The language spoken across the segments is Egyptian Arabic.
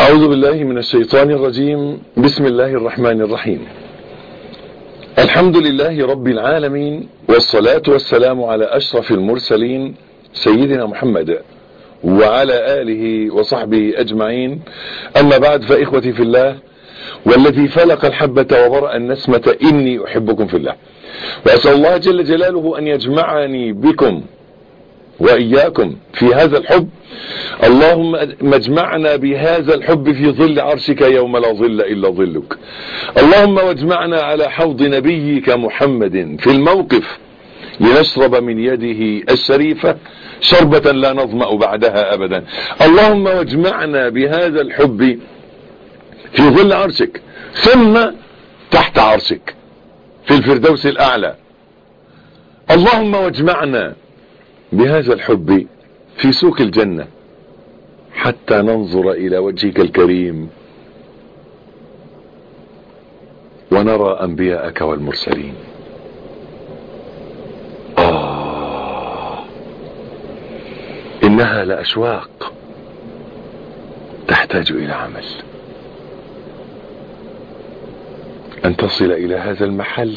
أعوذ بالله من الشيطان الرجيم بسم الله الرحمن الرحيم الحمد لله رب العالمين والصلاة والسلام على أشرف المرسلين سيدنا محمد وعلى آله وصحبه أجمعين أما بعد فإخوتي في الله والذي فلق الحبة وبرأ النسمة إني أحبكم في الله وأسأل الله جل جلاله أن يجمعني بكم وإياكم في هذا الحب اللهم اجمعنا بهذا الحب في ظل عرشك يوم لا ظل إلا ظلك اللهم واجمعنا على حوض نبيك محمد في الموقف لنشرب من يده الشريفة شربة لا نظمأ بعدها أبدا اللهم واجمعنا بهذا الحب في ظل عرشك ثم تحت عرشك في الفردوس الأعلى اللهم واجمعنا بهذا الحب في سوق الجنة حتى ننظر إلى وجهك الكريم ونرى أنبياءك والمرسلين آه إنها لأشواق تحتاج إلى عمل أن تصل إلى هذا المحل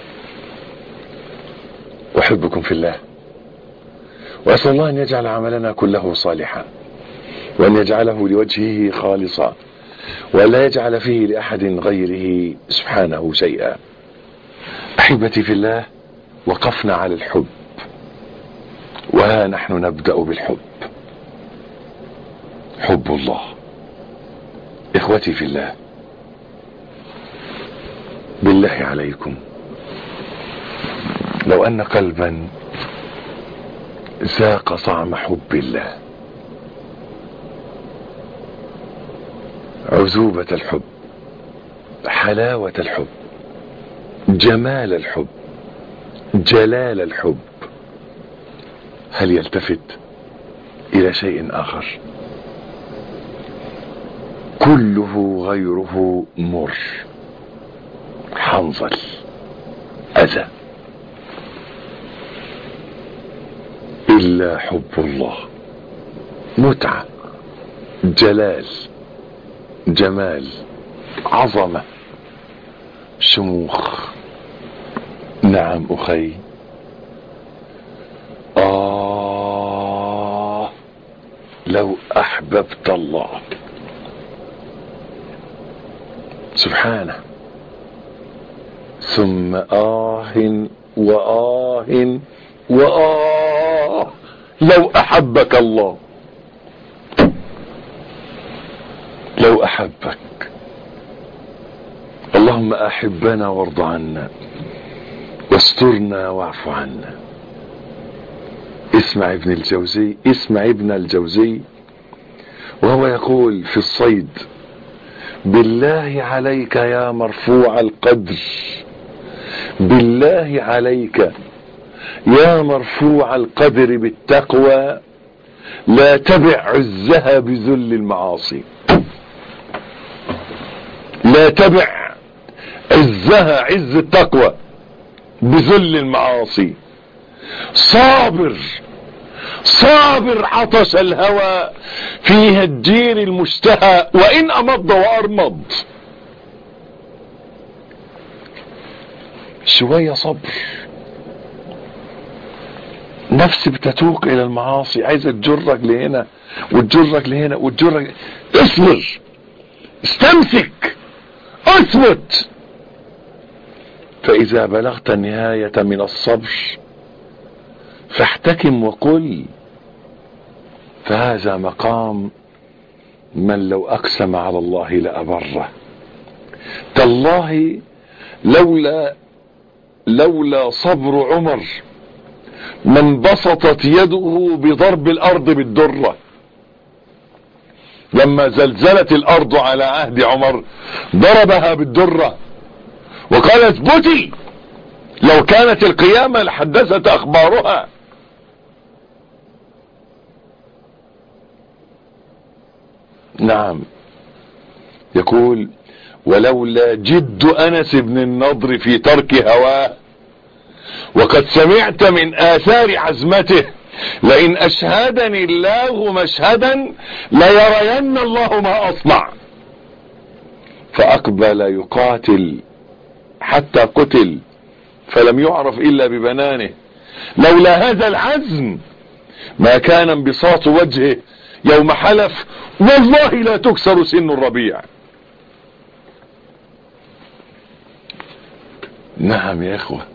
أحبكم في الله وأسأل الله أن يجعل عملنا كله صالحا وأن يجعله لوجهه خالصا ولا يجعل فيه لأحد غيره سبحانه شيئا أحبتي في الله وقفنا على الحب وها نحن نبدأ بالحب حب الله إخوتي في الله بالله عليكم لو أن قلبا ذاق طعم حب الله عذوبة الحب حلاوة الحب جمال الحب جلال الحب هل يلتفت إلى شيء آخر كله غيره مر حنظل أذى إلا حب الله متعة جلال جمال عظمة شموخ نعم أخي آه لو أحببت الله سبحانه ثم آه وآه وآه لو أحبك الله لو أحبك اللهم أحبنا وارض عنا واسترنا واعف عنا اسمع ابن الجوزي اسمع ابن الجوزي وهو يقول في الصيد بالله عليك يا مرفوع القدر بالله عليك يا مرفوع القدر بالتقوى لا تبع عزها بذل المعاصي لا تبع عزها عز التقوى بذل المعاصي صابر صابر عطش الهوى في هجير المشتهى وإن أمض وأرمض شوية صبر نفس بتتوق الى المعاصي عايزة تجرك لهنا وتجرك لهنا وتجرك اصبر استمسك اثبت فاذا بلغت النهاية من الصبر فاحتكم وقل فهذا مقام من لو اقسم على الله لابره تالله لولا لولا صبر عمر ما انبسطت يده بضرب الارض بالدرة لما زلزلت الارض على عهد عمر ضربها بالدرة وقال اثبتي لو كانت القيامة لحدثت اخبارها نعم يقول ولولا جد انس بن النضر في ترك هواه وقد سمعت من آثار عزمته لئن أشهدني الله مشهدا ليرين الله ما أصنع فأقبل يقاتل حتى قتل فلم يعرف إلا ببنانه لولا هذا العزم ما كان انبساط وجهه يوم حلف والله لا تكسر سن الربيع نعم يا اخوة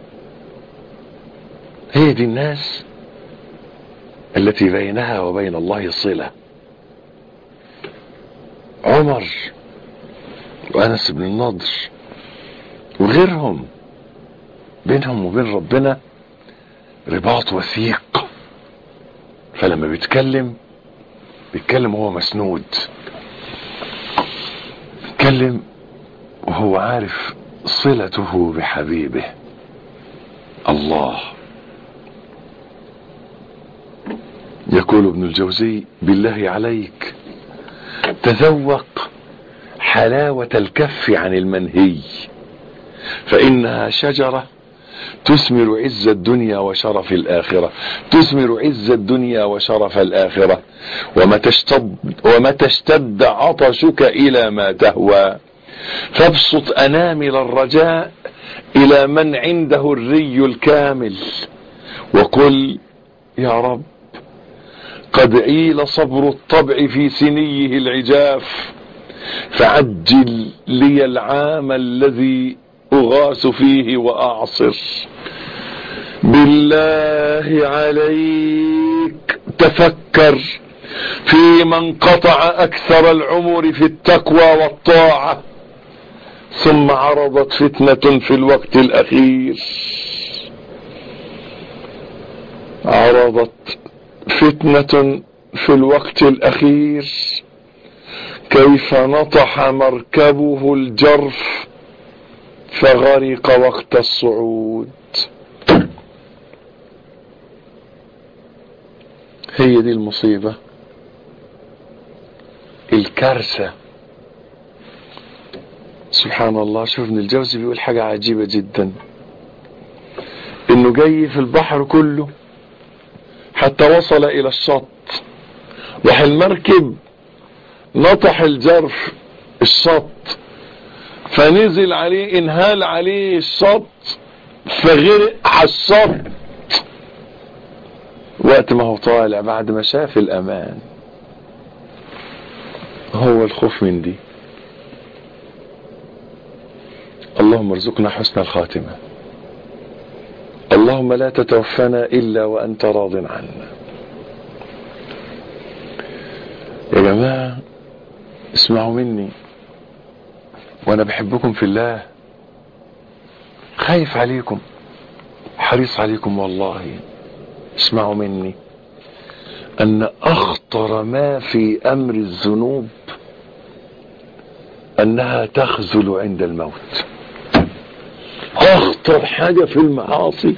هي دي الناس التي بينها وبين الله صلة عمر وانس بن النضر وغيرهم بينهم وبين ربنا رباط وثيق فلما بيتكلم بيتكلم وهو مسنود بيتكلم وهو عارف صلته بحبيبه الله يقول ابن الجوزي بالله عليك تذوق حلاوة الكف عن المنهي فإنها شجرة تثمر عز الدنيا وشرف الآخرة تثمر عز الدنيا وشرف الآخرة ومتى اشتد, ومتى اشتد عطشك إلى ما تهوى فابسط أنامل الرجاء إلى من عنده الري الكامل وقل يا رب قد عيل صبر الطبع في سنيه العجاف فعجل لي العام الذي أغاث فيه وأعصر بالله عليك تفكر في من قطع أكثر العمر في التقوى والطاعة ثم عرضت فتنة في الوقت الأخير عرضت فتنة في الوقت الأخير كيف نطح مركبه الجرف فغرق وقت الصعود هي دي المصيبة الكارثة سبحان الله شوف ابن الجوزي بيقول حاجة عجيبة جدا انه جاي في البحر كله حتى وصل الى الشط راح المركب نطح الجرف الشط فنزل عليه انهال عليه الشط فغرق على الشط وقت ما هو طالع بعد ما شاف الامان هو الخوف من دي اللهم ارزقنا حسن الخاتمة اللهم لا تتوفنا الا وانت راض عنا يا جماعة اسمعوا مني وانا بحبكم في الله خايف عليكم حريص عليكم والله اسمعوا مني ان اخطر ما في امر الذنوب انها تخذل عند الموت اخطر حاجة في المعاصي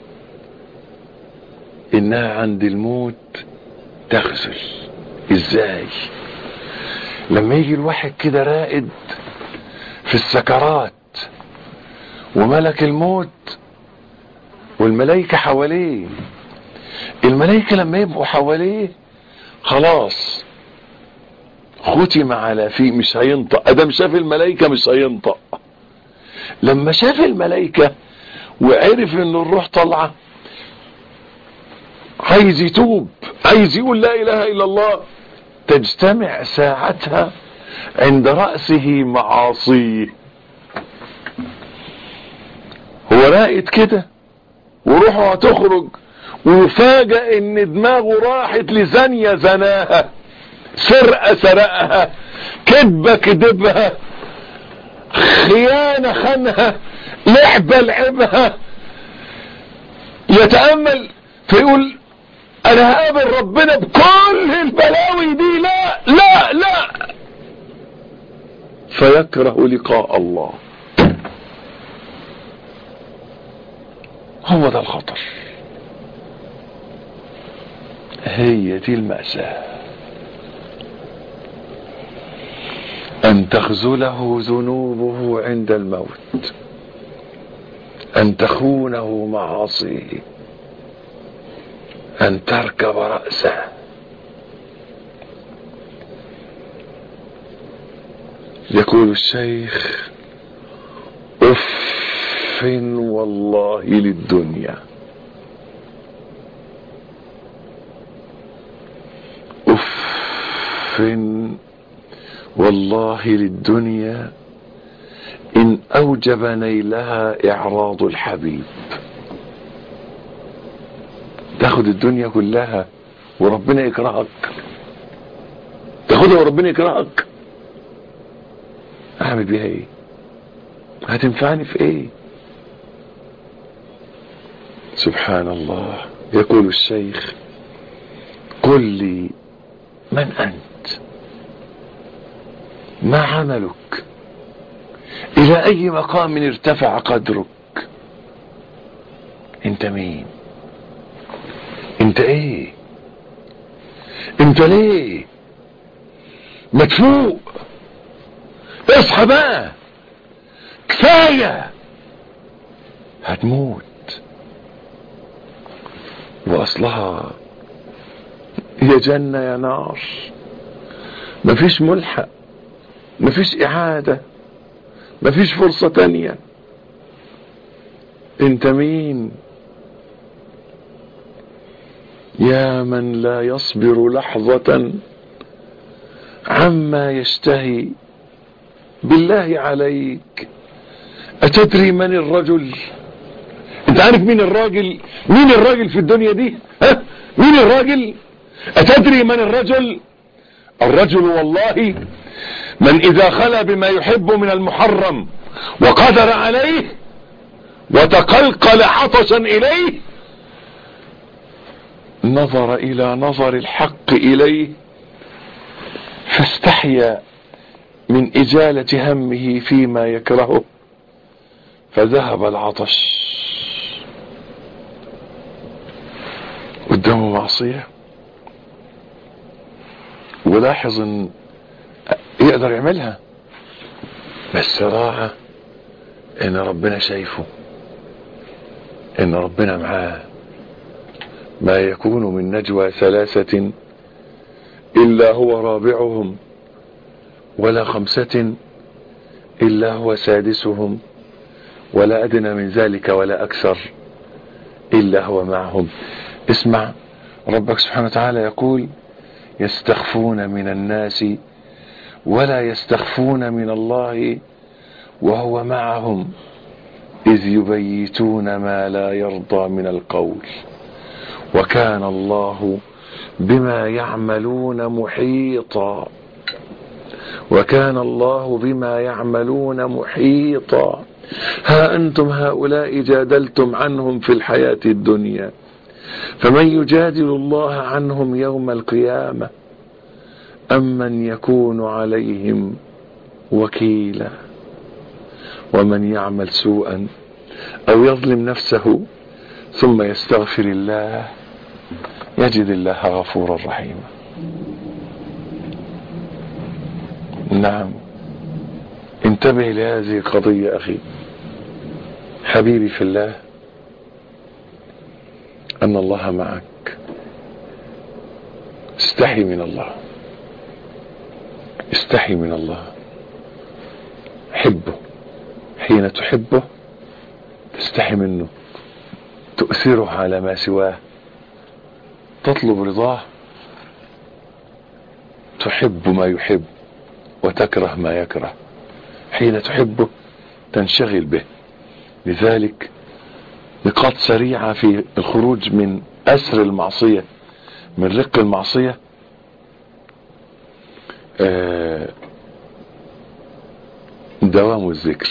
انها عند الموت تخذل ازاي لما يجي الواحد كده رائد في السكرات وملك الموت والملائكة حواليه الملائكة لما يبقوا حواليه خلاص ختم على فيه مش هينطق ادم شاف الملائكة مش هينطق لما شاف الملائكة وعرف ان الروح طالعة عايز يتوب عايز يقول لا اله الا الله تجتمع ساعتها عند رأسه معاصيه هو رائد كده وروحه هتخرج وفاجأ ان دماغه راحت لزانية زناها سرقة سرقها كذبة كذبها خيانة خانها لعبة لعبها يتأمل فيقول انا هقابل ربنا بكل البلاوي دي لا لا لا فيكره لقاء الله هو ده الخطر هي دي المأساة أن تخذله ذنوبه عند الموت أن تخونه معاصيه أن تركب رأسه يقول الشيخ اف والله للدنيا اف والله للدنيا ان اوجب نيلها اعراض الحبيب تاخد الدنيا كلها وربنا يكرهك تاخدها وربنا يكرهك اعمل بيها ايه هتنفعني في ايه سبحان الله يقول الشيخ قل لي من انت ما عملك الى اي مقام ارتفع قدرك انت مين انت ايه انت ليه مدفوق اصحى بقى كفاية هتموت واصلها يا جنة يا نار مفيش ملحق مفيش اعادة مفيش فرصة تانية انت مين يا من لا يصبر لحظة عما يشتهي بالله عليك أتدري من الرجل انت عارف مين الراجل مين الراجل في الدنيا دي ها؟ مين الراجل أتدري من الرجل الرجل والله من إذا خلى بما يحب من المحرم وقدر عليه وتقلقل عطشا إليه نظر إلى نظر الحق إليه فاستحيا من إجالة همه فيما يكرهه فذهب العطش قدامه معصية ولاحظ ان يقدر يعملها بس راعى ان ربنا شايفه ان ربنا معاه ما يكون من نجوى ثلاثة إلا هو رابعهم ولا خمسة إلا هو سادسهم ولا أدنى من ذلك ولا أكثر إلا هو معهم اسمع ربك سبحانه وتعالى يقول يستخفون من الناس ولا يستخفون من الله وهو معهم إذ يبيتون ما لا يرضى من القول وكان الله بما يعملون محيطا وكان الله بما يعملون محيطا ها أنتم هؤلاء جادلتم عنهم في الحياة الدنيا فمن يجادل الله عنهم يوم القيامة أم من يكون عليهم وكيلا ومن يعمل سوءا أو يظلم نفسه ثم يستغفر الله يجد الله غفورا رحيما نعم انتبه لهذه القضية أخي حبيبي في الله أن الله معك استحي من الله استحي من الله حبه حين تحبه تستحي منه تؤثره على ما سواه تطلب رضاه تحب ما يحب وتكره ما يكره حين تحبه تنشغل به لذلك نقاط سريعة في الخروج من أسر المعصية من رق المعصية آه دوام الذكر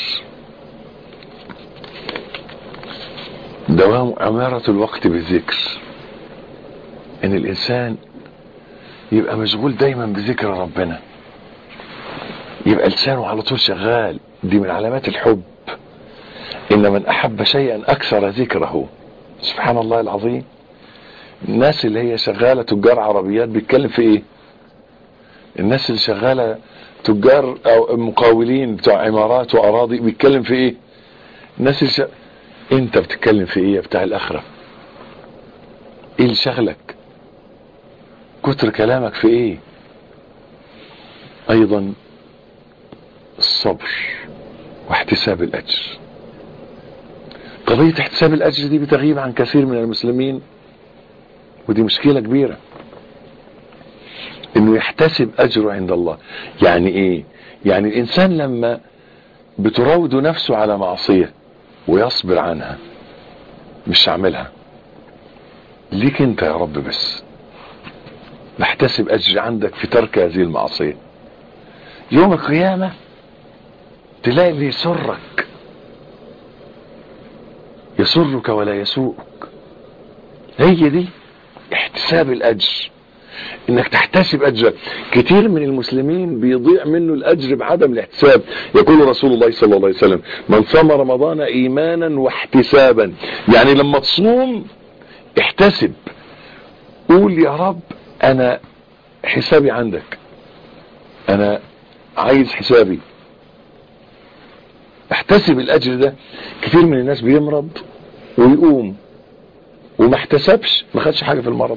دوام عمارة الوقت بالذكر ان الانسان يبقى مشغول دايما بذكر ربنا يبقى لسانه على طول شغال دي من علامات الحب ان من احب شيئا اكثر ذكره سبحان الله العظيم الناس اللي هي شغالة تجار عربيات بيتكلم في ايه الناس اللي شغالة تجار او مقاولين بتوع عمارات واراضي بيتكلم في ايه الناس اللي شغ... انت بتتكلم في ايه بتاع الاخرة ايه اللي شغلك كتر كلامك في ايه ايضا الصبر واحتساب الأجر قضية احتساب الأجر دي بتغيب عن كثير من المسلمين ودي مشكلة كبيرة انه يحتسب اجره عند الله يعني ايه يعني الانسان لما بتراود نفسه على معصية ويصبر عنها مش هعملها ليك انت يا رب بس بحتسب اجر عندك في ترك هذه المعصية يوم القيامة تلاقي اللي يسرك يسرك ولا يسوءك هي دي احتساب الاجر انك تحتسب اجرك كتير من المسلمين بيضيع منه الاجر بعدم الاحتساب يقول رسول الله صلى الله عليه وسلم من صام رمضان ايمانا واحتسابا يعني لما تصوم احتسب قول يا رب انا حسابي عندك انا عايز حسابي احتسب الاجر ده كتير من الناس بيمرض ويقوم وما احتسبش ما خدش حاجة في المرض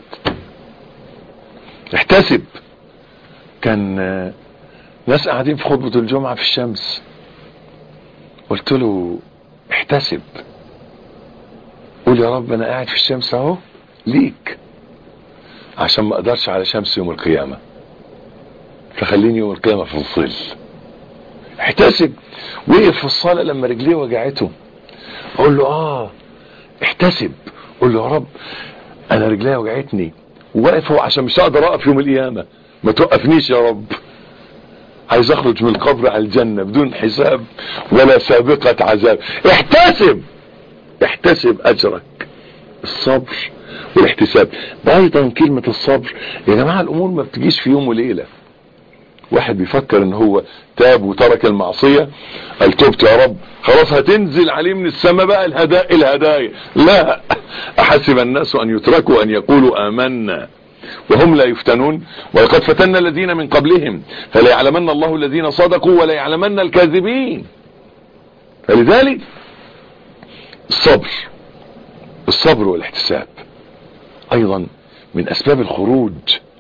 احتسب كان ناس قاعدين في خطبة الجمعة في الشمس قلت له احتسب قول يا رب انا قاعد في الشمس اهو ليك عشان ما اقدرش على شمس يوم القيامة فخليني يوم القيامة في الظل احتسب وقف في الصلاة لما رجليه وجعته اقول له اه احتسب قول له يا رب انا رجليا وجعتني واقف هو عشان مش هقدر اقف يوم القيامة ما توقفنيش يا رب عايز اخرج من القبر على الجنة بدون حساب ولا سابقة عذاب احتسب احتسب اجرك الصبر والاحتساب ايضا كلمة الصبر يا جماعة الامور ما بتجيش في يوم وليلة واحد بيفكر ان هو تاب وترك المعصية قال تبت يا رب خلاص هتنزل عليه من السماء بقى الهدايا الهدايا لا احسب الناس ان يتركوا ان يقولوا امنا وهم لا يفتنون ولقد فتنا الذين من قبلهم فلا يعلمن الله الذين صدقوا ولا يعلمن الكاذبين فلذلك الصبر الصبر والاحتساب ايضا من اسباب الخروج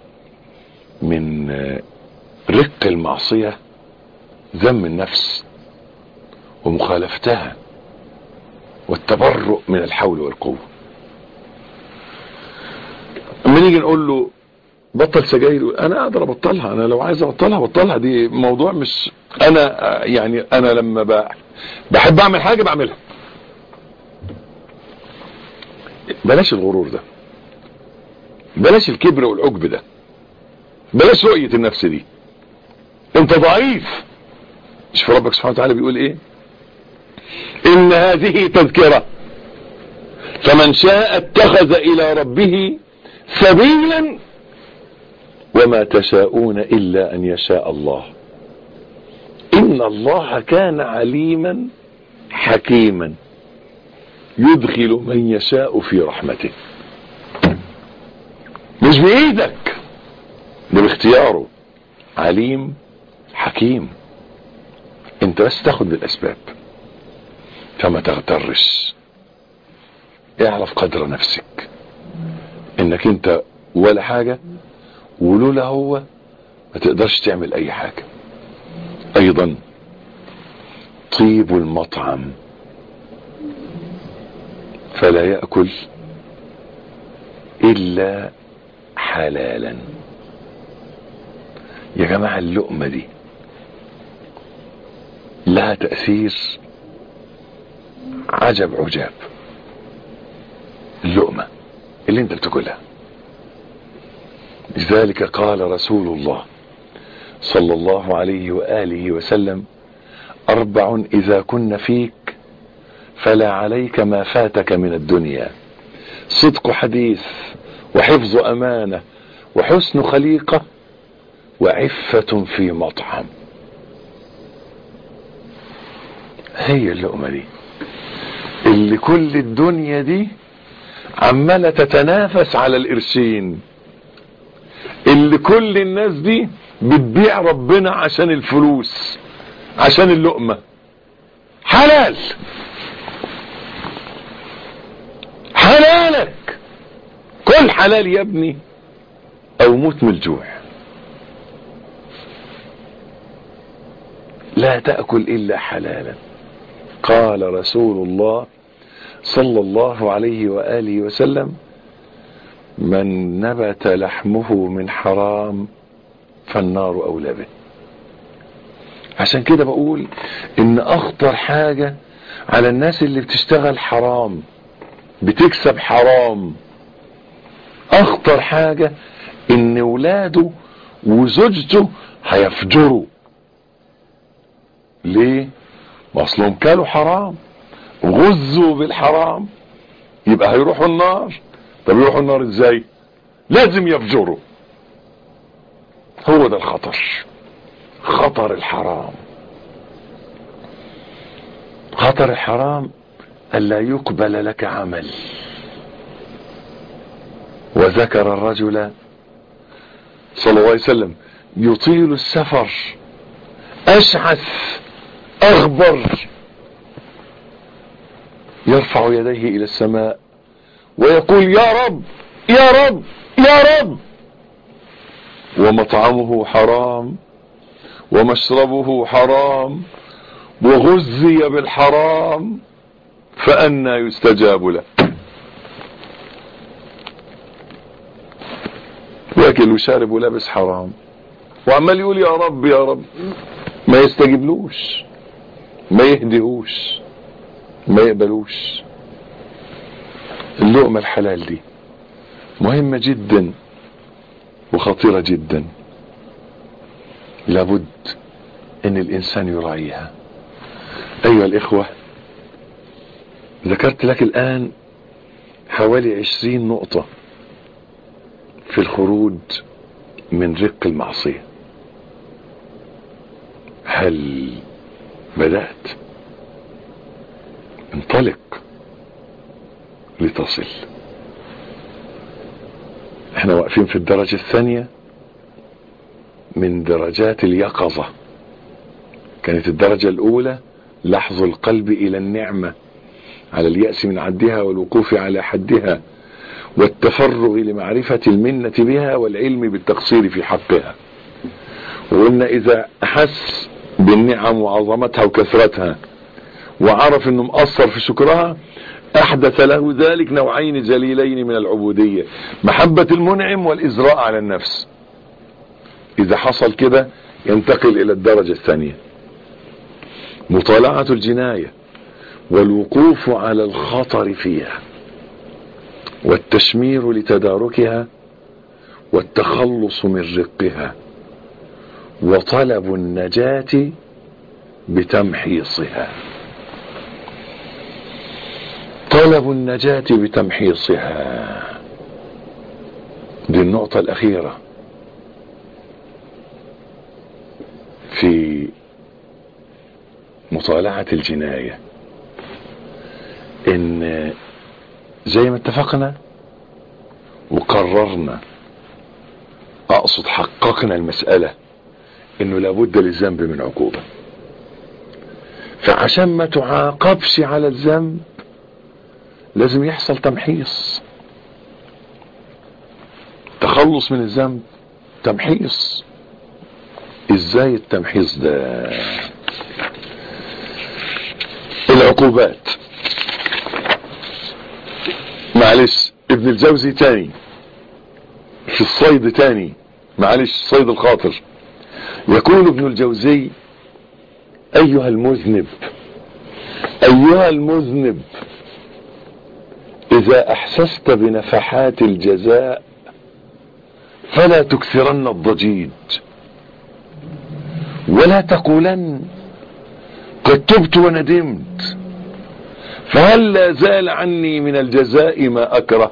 من رق المعصية ذم النفس ومخالفتها والتبرؤ من الحول والقوة اما نيجي نقول له بطل سجاير انا اقدر ابطلها انا لو عايز ابطلها بطلها دي موضوع مش انا يعني انا لما بحب اعمل حاجة بعملها بلاش الغرور ده بلاش الكبر والعجب ده بلاش رؤية النفس دي انت ضعيف شوف ربك سبحانه وتعالى بيقول ايه ان هذه تذكرة فمن شاء اتخذ الى ربه سبيلا وما تشاءون الا ان يشاء الله ان الله كان عليما حكيما يدخل من يشاء في رحمته مش بايدك ده باختياره عليم حكيم انت بس تاخد بالاسباب فما تغترش اعرف قدر نفسك انك انت ولا حاجة ولولا هو ما تقدرش تعمل اي حاجة ايضا طيب المطعم فلا يأكل الا حلالا يا جماعة اللقمة دي لها تأثير عجب عجاب اللقمة اللي انت بتاكلها لذلك قال رسول الله صلى الله عليه وآله وسلم أربع إذا كن فيك فلا عليك ما فاتك من الدنيا صدق حديث وحفظ أمانة وحسن خليقة وعفة في مطعم هي اللقمة دي اللي كل الدنيا دي عمالة تتنافس على القرشين اللي كل الناس دي بتبيع ربنا عشان الفلوس عشان اللقمة حلال حلالك كل حلال يا ابني او موت من الجوع لا تأكل إلا حلالا قال رسول الله صلى الله عليه وآله وسلم من نبت لحمه من حرام فالنار أولى به عشان كده بقول ان اخطر حاجة على الناس اللي بتشتغل حرام بتكسب حرام اخطر حاجة ان ولاده وزوجته هيفجروا ليه ما اصلهم كانوا حرام غزوا بالحرام يبقى هيروحوا النار طب يروحوا النار ازاي لازم يفجروا هو ده الخطر خطر الحرام خطر الحرام ألا يقبل لك عمل وذكر الرجل صلى الله عليه وسلم يطيل السفر أشعث أغبر يرفع يديه إلى السماء ويقول يا رب يا رب يا رب ومطعمه حرام ومشربه حرام وغذي بالحرام فأنى يستجاب له واكل وشارب ولابس حرام وعمال يقول يا رب يا رب ما يستجيبلوش ما يهديهوش ما يقبلوش اللقمة الحلال دي مهمة جدا وخطيرة جدا لابد ان الانسان يراعيها ايها الاخوة ذكرت لك الان حوالي عشرين نقطة في الخروج من رق المعصية هل بدأت انطلق لتصل احنا واقفين في الدرجة الثانية من درجات اليقظة كانت الدرجة الاولى لحظ القلب الى النعمة على اليأس من عدها والوقوف على حدها والتفرغ لمعرفة المنة بها والعلم بالتقصير في حقها وقلنا اذا احس بالنعم وعظمتها وكثرتها وعرف انه مقصر في شكرها احدث له ذلك نوعين جليلين من العبودية محبة المنعم والازراء على النفس اذا حصل كده ينتقل الى الدرجة الثانية مطالعة الجناية والوقوف على الخطر فيها والتشمير لتداركها والتخلص من رقها وطلب النجاة بتمحيصها طلب النجاة بتمحيصها دي النقطة الأخيرة في مطالعة الجناية ان زي ما اتفقنا وقررنا اقصد حققنا المسألة انه لابد للذنب من عقوبة فعشان ما تعاقبش على الذنب لازم يحصل تمحيص تخلص من الذنب تمحيص ازاي التمحيص ده العقوبات معلش ابن الجوزي تاني في الصيد تاني معلش صيد الخاطر يقول ابن الجوزي ايها المذنب ايها المذنب اذا احسست بنفحات الجزاء فلا تكثرن الضجيج ولا تقولن قد تبت وندمت فهل لا زال عني من الجزاء ما اكره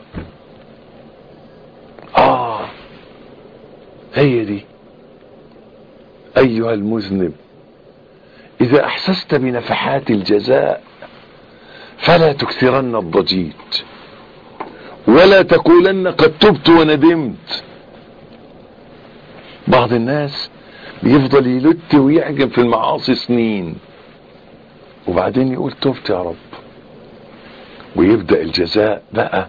اه هي دي ايها المذنب اذا احسست بنفحات الجزاء فلا تكثرن الضجيج ولا تقولن قد تبت وندمت بعض الناس بيفضل يلت ويعجب في المعاصي سنين وبعدين يقول تبت يا رب ويبدأ الجزاء بقى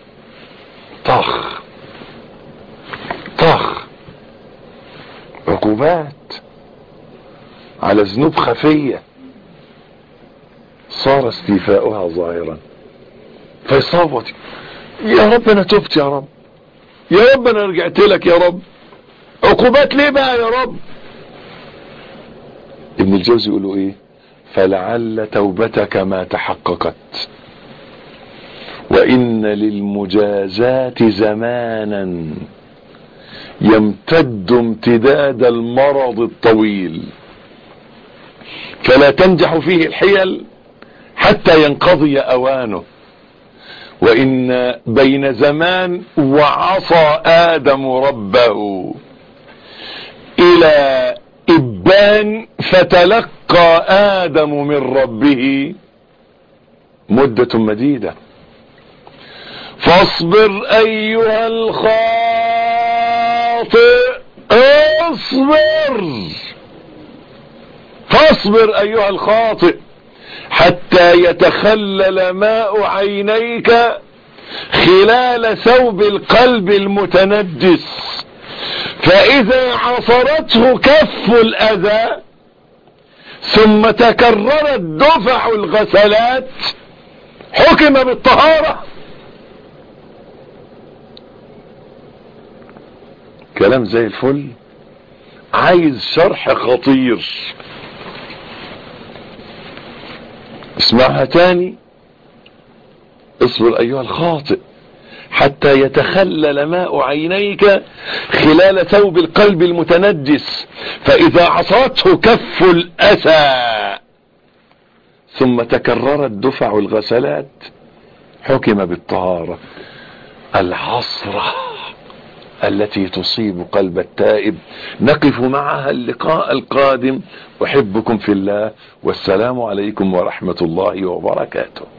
طخ طخ عقوبات على ذنوب خفية صار استيفاؤها ظاهرا فيصوت يا رب انا تبت يا رب يا رب انا رجعت لك يا رب عقوبات ليه بقى يا رب ابن الجوزي يقولوا ايه فلعل توبتك ما تحققت وان للمجازات زمانا يمتد امتداد المرض الطويل فلا تنجح فيه الحيل حتى ينقضي اوانه وان بين زمان وعصى ادم ربه الى ابان فتلقى ادم من ربه مدة مديدة فاصبر ايها الخاطئ اصبر فاصبر ايها الخاطئ حتى يتخلل ماء عينيك خلال ثوب القلب المتنجس فاذا عصرته كف الاذى ثم تكررت دفع الغسلات حكم بالطهارة كلام زي الفل عايز شرح خطير اسمعها تاني اصبر ايها الخاطئ حتى يتخلل ماء عينيك خلال ثوب القلب المتنجس فاذا عصته كف الاسى ثم تكررت دفع الغسلات حكم بالطهارة العصرة التي تصيب قلب التائب نقف معها اللقاء القادم احبكم في الله والسلام عليكم ورحمة الله وبركاته